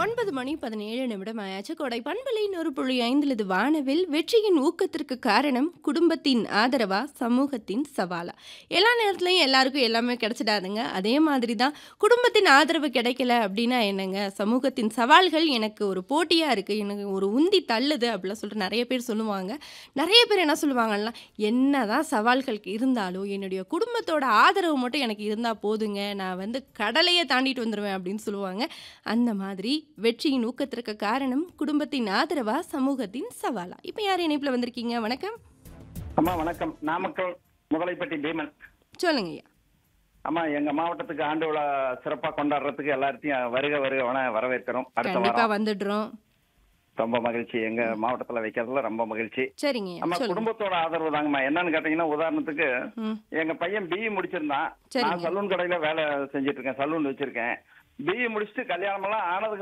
ஒன்பது மணி பதினேழு நிமிடம் ஆயாச்சு கொடை பண்பலை நூறு புள்ளி ஐந்துலது வானவில் வெற்றியின் ஊக்கத்திற்கு காரணம் குடும்பத்தின் ஆதரவா சமூகத்தின் சவாலா எல்லா நேரத்துலையும் எல்லாருக்கும் எல்லாமே கிடைச்சிடாதுங்க அதே மாதிரி தான் குடும்பத்தின் ஆதரவு கிடைக்கல அப்படின்னா என்னங்க சமூகத்தின் சவால்கள் எனக்கு ஒரு போட்டியாக இருக்குது எனக்கு ஒரு உந்தி தள்ளுது அப்படிலாம் சொல்லிட்டு நிறைய பேர் சொல்லுவாங்க நிறைய பேர் என்ன சொல்லுவாங்கன்னா என்னதான் சவால்கள் இருந்தாலும் என்னுடைய குடும்பத்தோட ஆதரவு மட்டும் எனக்கு இருந்தால் போதுங்க நான் வந்து கடலையே தாண்டிட்டு வந்துடுவேன் அப்படின்னு சொல்லுவாங்க அந்த மாதிரி வெற்றியின் ஊக்கத்திற்கு காரணம் குடும்பத்தின் ஆதரவா சமூகத்தின் சவாலா இப்போ யார் இணைப்பில் வந்திருக்கீங்க வணக்கம் அம்மா வணக்கம் நாமக்கல் முதலைப்பட்டி பீமன் சொல்லுங்க ஐயா அம்மா எங்க மாவட்டத்துக்கு ஆண்டு விழா சிறப்பா கொண்டாடுறதுக்கு எல்லாத்தையும் வருக வருகவன வரவேற்கிறோம் அடுத்த கண்டிப்பா வாரம் வந்துடுறோம் ரொம்ப மகிழ்ச்சி எங்க மாவட்டத்துல வைக்கிறதுல ரொம்ப மகிழ்ச்சி சரிங்க ஐயா அம்மா சொல்லுங்க குடும்பத்தோட ஆதரவு தாங்கம்மா என்னன்னு கேட்டீங்கன்னா உதாரணத்துக்கு ம் எங்க பையன் பிஇ முடிச்சிருந்தான் சரிங்க. நான் சலூன் கடையில வேலை செஞ்சுட்டு இருக்கேன் சலூன் வச்சிருக்கேன் பிஇ முடிச்சுட்டு கல்யாணம் எல்லாம் ஆனதுக்கு